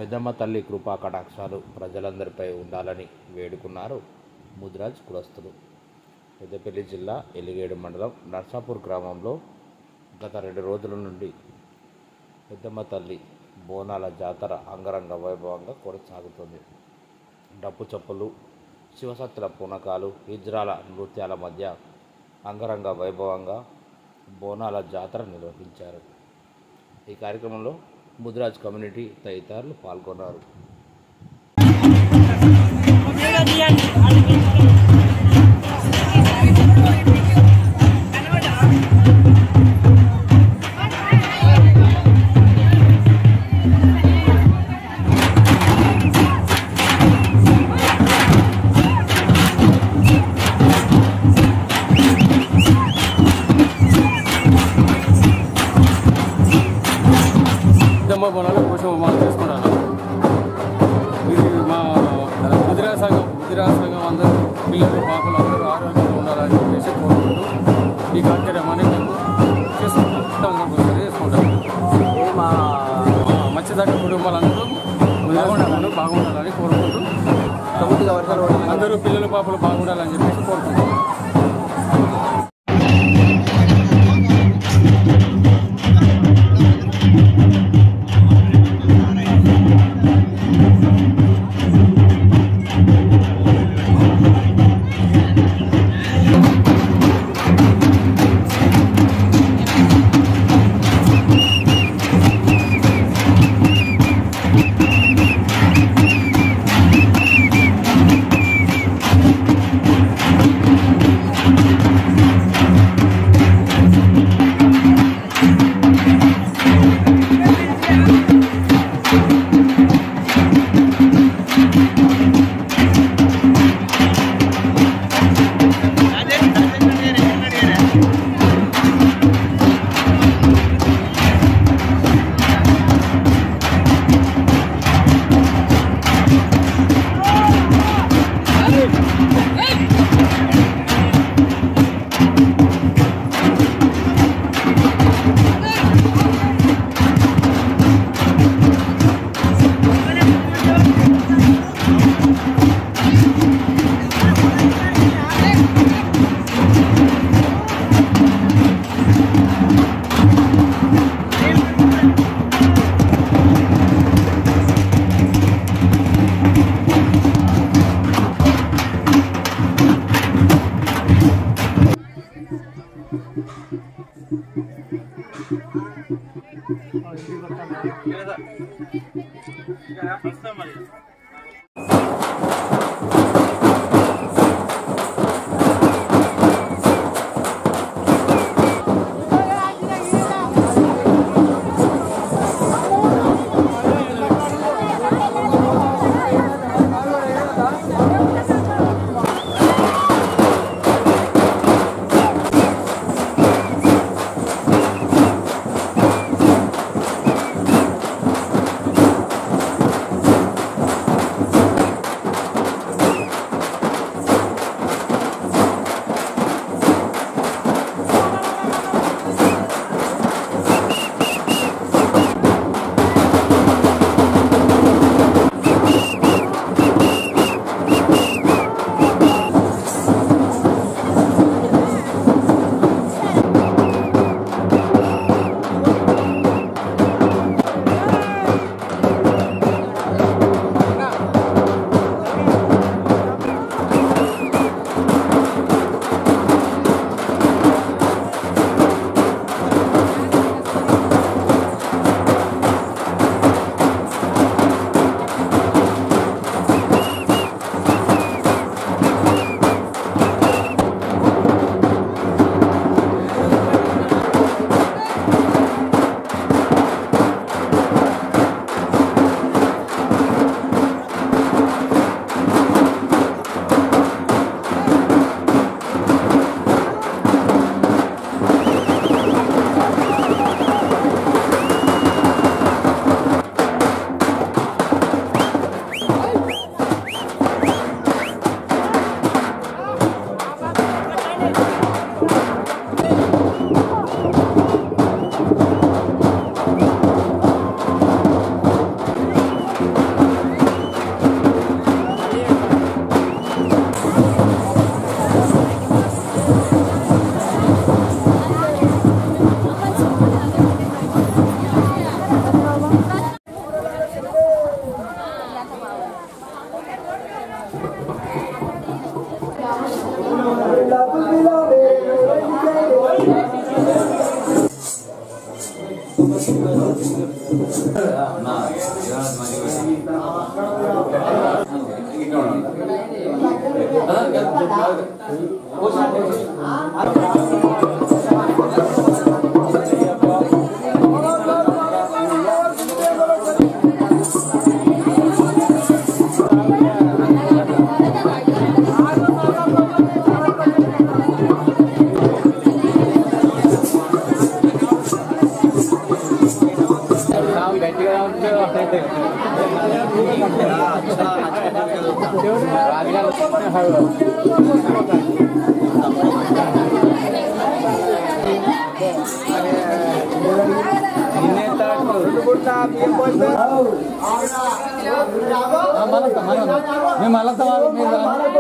పెద్దమ్మ తల్లి కృపా కటాక్షాలు ప్రజలందరిపై ఉండాలని వేడుకున్నారు ముద్రాజ్ కులస్తులు పెద్దపల్లి జిల్లా ఎలిగేడు మండలం నర్సాపూర్ గ్రామంలో గత రెండు రోజుల నుండి పెద్దమ్మ తల్లి బోనాల జాతర అంగరంగ వైభవంగా కొనసాగుతుంది డప్పు చప్పులు శివసత్తుల పూనకాలు హిజ్రాల నృత్యాల మధ్య అంగరంగ వైభవంగా బోనాల జాతర నిర్వహించారు ఈ కార్యక్రమంలో ముద్రాజ్ కమ్యూనిటీ తదితరులు పాల్గొన్నారు పెద్దమ్మ బోనాలు కోసం మనం చేసుకుంటాను ఇది మా ముదిరా సంఘం ముదిరా సంఘం అందరూ పిల్లలు పాపలు అందరూ ఆరోగ్యంగా ఉండాలని చెప్పేసి కోరుకుంటూ ఈ కార్యక్రమాన్ని మేము చేసుకుంటాం అందరూ చేసుకుంటాం మా మత్స్యశాఖ కుటుంబాలందరూ ముదిరా సంఘంలో బాగుండాలని కోరుకుంటూ అందరూ పిల్లలు పాపలు బాగుండాలని చెప్పేసి కోరుకుంటాం మేము మళ్ళా మీరు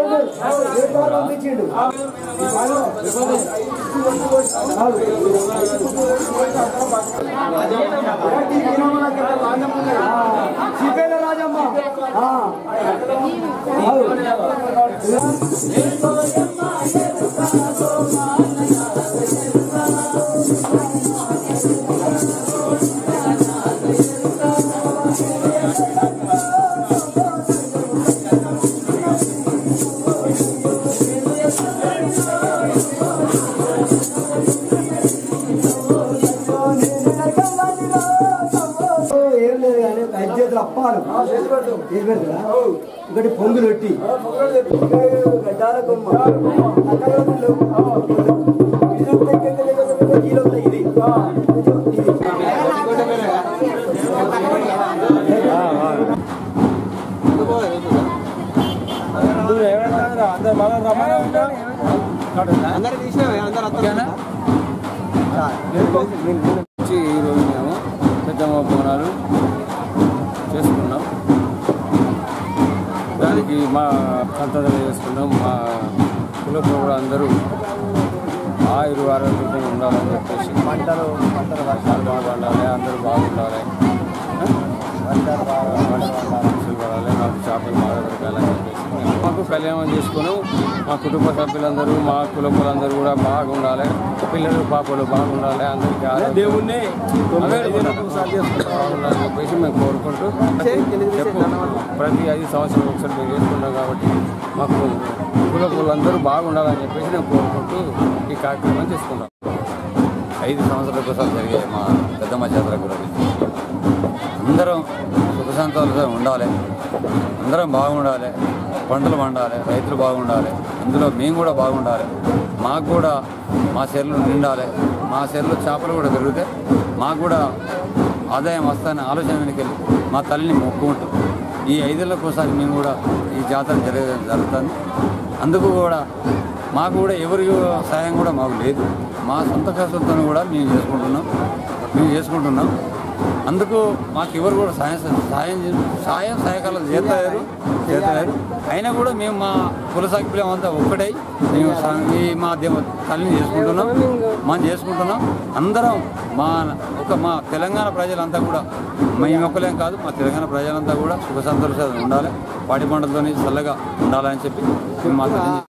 ఏం లేదు కానీ ఐదు చేతులు అప్పాలు ఏం పెడతా ఒకటి పొంగులు పెట్టి గడ్డాల కొమ్మ ఇది అందరు తీసినావే అందరు వచ్చి ఈరోజు మేము పెద్దమ్మ బోనాలు చేసుకున్నాం దానికి మా సంతలు చేసుకున్నాం మా కుల కూడా అందరూ ఆయురు ఆరోగ్యంగా ఉండాలని చెప్పేసి పంటలు పంటలు వర్షాలు బాగా పండాలి అందరూ బాగుండాలి ఆ? వర్షాలు బాగా వర్షాలు పడాలి మాకు చేపలు బాగా దొరకాలని చెప్పేసి మేము మాకు కళ్యాణం చేసుకున్నాం మా కుటుంబ సభ్యులందరూ మా కులపులందరూ కూడా బాగుండాలి పిల్లలు పాపలు బాగుండాలి అందరికీ దేవుణ్ణి బాగుండాలని చెప్పేసి మేము కోరుకుంటూ చెప్పు ప్రతి ఐదు సంవత్సరాలు ఒకసారి మేము చేసుకుంటాం కాబట్టి మాకు కులపులందరూ బాగుండాలని చెప్పేసి నేను కోరుకుంటూ ఈ కార్యక్రమం చేసుకుంటాం ఐదు సంవత్సరాల కోసం జరిగే మా పెద్దమ్మ జాతర గురించి అందరం సుఖ సంతోషాలతో ఉండాలి అందరం బాగుండాలి పంటలు పండాలి రైతులు బాగుండాలి అందులో మేము కూడా బాగుండాలి మాకు కూడా మా చెర్లు నిండాలి మా చెర్లు చేపలు కూడా పెరిగితే మాకు కూడా ఆదాయం వస్తాయనే ఆలోచన వెనుకెళ్ళి మా తల్లిని మొక్కుంటూ ఈ ఐదేళ్ళకు ఒకసారి మేము కూడా ఈ జాతర జరిగే జరుగుతుంది అందుకు కూడా మాకు కూడా ఎవరి సాయం కూడా మాకు లేదు మా సొంత ఖర్చులతో కూడా మేము చేసుకుంటున్నాం మేము చేసుకుంటున్నాం అందుకు మాకు ఎవరు కూడా సాయం సాయం చే- సాయం సహాయకాలం చేతలేరు చేతలేరు అయినా కూడా మేము మా కుల సాగిప్యం అంతా ఒక్కటై మేము సా- ఈ మా దేవ తల్లిని చేసుకుంటున్నాం మనం చేసుకుంటున్నాం అందరం మా ఒక మా తెలంగాణ ప్రజలంతా కూడా మేము ఒక్కలేం కాదు మా తెలంగాణ ప్రజలంతా కూడా సుఖ సంతోషాలు ఉండాలి పాడి పంటలతోని చల్లగా ఉండాలని చెప్పి మేము మా తల్లిని